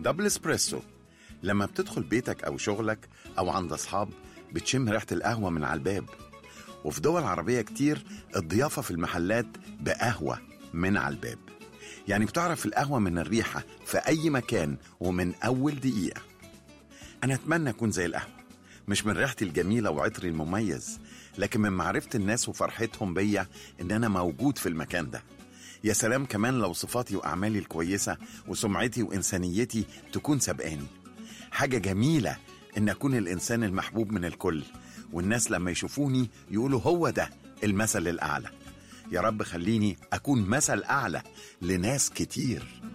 دبل اسبريسو لما بتدخل بيتك أو شغلك أو عند أصحاب بتشم ريحة القهوة من على الباب وفي دول عربية كتير الضيافة في المحلات بقهوة من على الباب يعني بتعرف القهوة من الريحة في أي مكان ومن أول دقيقة أنا أتمنى أكون زي القهوة مش من ريحتي الجميلة وعطري المميز لكن من معرفة الناس وفرحتهم بيا إن أنا موجود في المكان ده يا سلام كمان لو صفاتي وأعمالي الكويسة وسمعتي وإنسانيتي تكون سبقاني حاجة جميلة إن أكون الإنسان المحبوب من الكل والناس لما يشوفوني يقولوا هو ده المثل الأعلى يا رب خليني أكون مثل أعلى لناس كتير